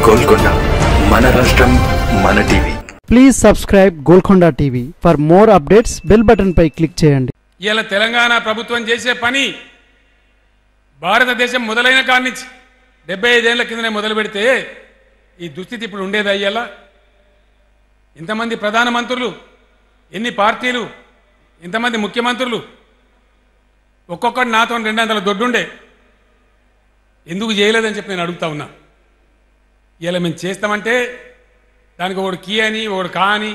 గోల్కొండ మన రాష్ట్రం మన TV please subscribe Golconda TV for more updates bell button పై క్లిక్ చేయండి ఇలా తెలంగాణ ప్రభుత్వం చేసే పని భారతదేశం మొదలైన కాడి నుంచి డెబ్బై ఐదేళ్ల కిందనే మొదలు పెడితే ఈ దుస్థితి ఇప్పుడు ఉండేది అయ్యేలా ఇంతమంది ప్రధానమంత్రులు ఎన్ని పార్టీలు ఇంతమంది ముఖ్యమంత్రులు ఒక్కొక్కటి నాతో రెండు వందల దొడ్డుండే ఎందుకు చేయలేదని చెప్పి నేను అడుగుతా ఉన్నా ఇలా మేము చేస్తామంటే దానికి ఒకడు కీ అని ఒకడు కా అని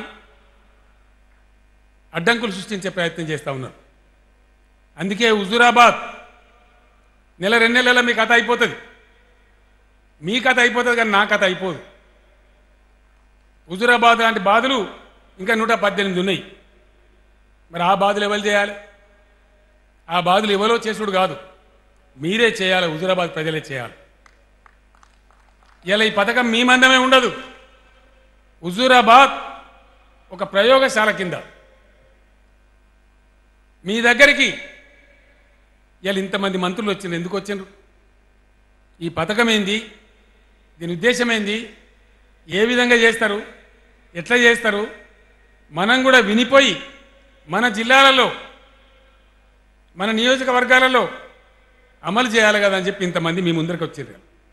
అడ్డంకులు సృష్టించే ప్రయత్నం చేస్తూ ఉన్నారు అందుకే హుజూరాబాద్ నెల రెండు నెలల మీ కథ అయిపోతుంది మీ కథ అయిపోతుంది కానీ నా కథ అయిపోదు హుజూరాబాద్ లాంటి బాధలు ఇంకా నూట పద్దెనిమిది ఉన్నాయి మరి ఆ బాధలు ఎవరు చేయాలి ఆ బాధలు ఎవరో చేసుడు కాదు మీరే చేయాలి హుజూరాబాద్ ప్రజలే చేయాలి ఇలా ఈ పథకం మీ మందమే ఉండదు హుజూరాబాద్ ఒక ప్రయోగశాల కింద మీ దగ్గరికి ఇలా ఇంతమంది మంత్రులు వచ్చిండ్రు ఎందుకు వచ్చిండ్రు ఈ పథకం ఏంది దీని ఉద్దేశం ఏంది ఏ విధంగా చేస్తారు ఎట్లా చేస్తారు మనం కూడా వినిపోయి మన జిల్లాలలో మన నియోజకవర్గాలలో అమలు చేయాలి కదా అని చెప్పి ఇంతమంది మీ ముందరికి వచ్చిండ్రు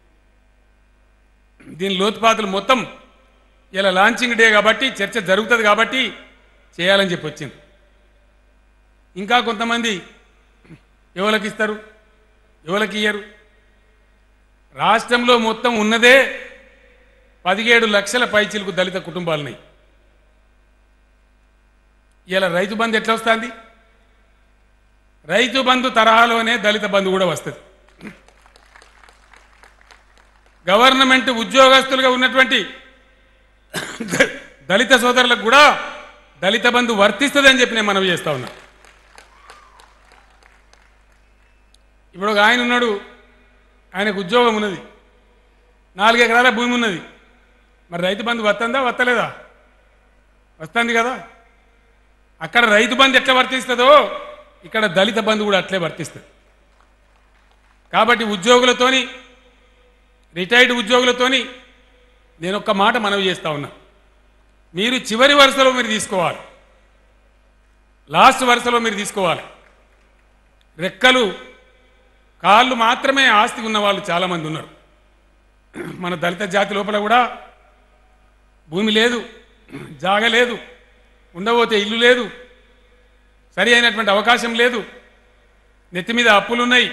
దీని లోతుపాతులు మొత్తం ఇలా లాంచింగ్ డే కాబట్టి చర్చ జరుగుతుంది కాబట్టి చేయాలని చెప్పి వచ్చింది ఇంకా కొంతమంది ఎవరికి ఇస్తారు ఎవరికి ఇయ్యరు రాష్ట్రంలో మొత్తం ఉన్నదే పదిహేడు లక్షల పైచీలకు దళిత కుటుంబాలున్నాయి ఇలా రైతు బంధు ఎట్లా వస్తుంది రైతు బంధు తరహాలోనే దళిత బంధు కూడా వస్తుంది గవర్నమెంట్ ఉద్యోగస్తులుగా ఉన్నటువంటి దళిత సోదరులకు కూడా దళిత బంధు వర్తిస్తుందని చెప్పి నేను మనవి చేస్తా ఉన్నా ఇప్పుడు ఒక ఆయన ఉన్నాడు ఆయనకు ఉద్యోగం ఉన్నది నాలుగు ఎకరాల భూమి ఉన్నది మరి రైతు బంధు వస్తుందా వస్తలేదా వస్తుంది కదా అక్కడ రైతు బంధు ఎట్లా వర్తిస్తుందో ఇక్కడ దళిత బంధు కూడా అట్లే వర్తిస్తుంది కాబట్టి ఉద్యోగులతోని రిటైర్డ్ ఉద్యోగులతోని నేను ఒక్క మాట మనవి చేస్తా ఉన్నా మీరు చివరి వరుసలో మీరు తీసుకోవాలి లాస్ట్ వరుసలో మీరు తీసుకోవాలి రెక్కలు కాళ్ళు మాత్రమే ఆస్తి ఉన్న వాళ్ళు చాలామంది ఉన్నారు మన దళిత జాతి లోపల కూడా భూమి లేదు జాగ లేదు ఉండబోతే ఇల్లు లేదు సరి అయినటువంటి అవకాశం లేదు నెత్తి మీద అప్పులున్నాయి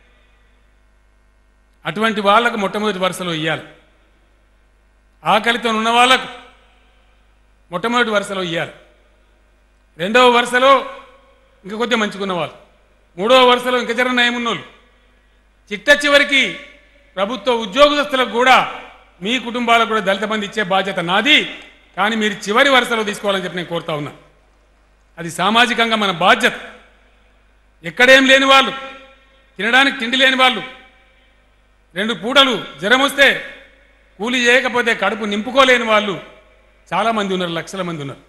అటువంటి వాళ్ళకు మొట్టమొదటి వరుసలో ఇవ్వాలి ఆకలితో ఉన్న వాళ్ళకు మొట్టమొదటి వరుసలో ఇవ్వాలి రెండవ వరుసలో ఇంకా కొద్దిగా మంచుకున్న వాళ్ళు మూడవ వరుసలో ఇంకా జర నయమున్నోళ్ళు చిట్ట చివరికి ప్రభుత్వ ఉద్యోగస్తులకు కూడా మీ కుటుంబాలకు కూడా దళిత బంధు ఇచ్చే బాధ్యత నాది కానీ మీరు చివరి వరుసలో తీసుకోవాలని చెప్పి నేను కోరుతా ఉన్నా అది సామాజికంగా మన బాధ్యత ఎక్కడేం లేని వాళ్ళు తినడానికి తిండి లేని వాళ్ళు రెండు పూటలు జ్వరం వస్తే కూలి చేయకపోతే కడుపు నింపుకోలేని వాళ్ళు చాలామంది ఉన్నారు లక్షల మంది ఉన్నారు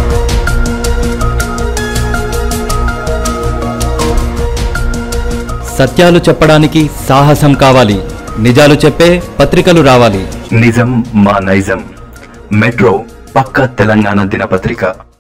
సత్యాలు చెప్పడానికి సాహసం కావాలి నిజాలు చెప్పే పత్రికలు రావాలి నిజం మా నైజం మెట్రో పక్క తెలంగాణ దినపత్రిక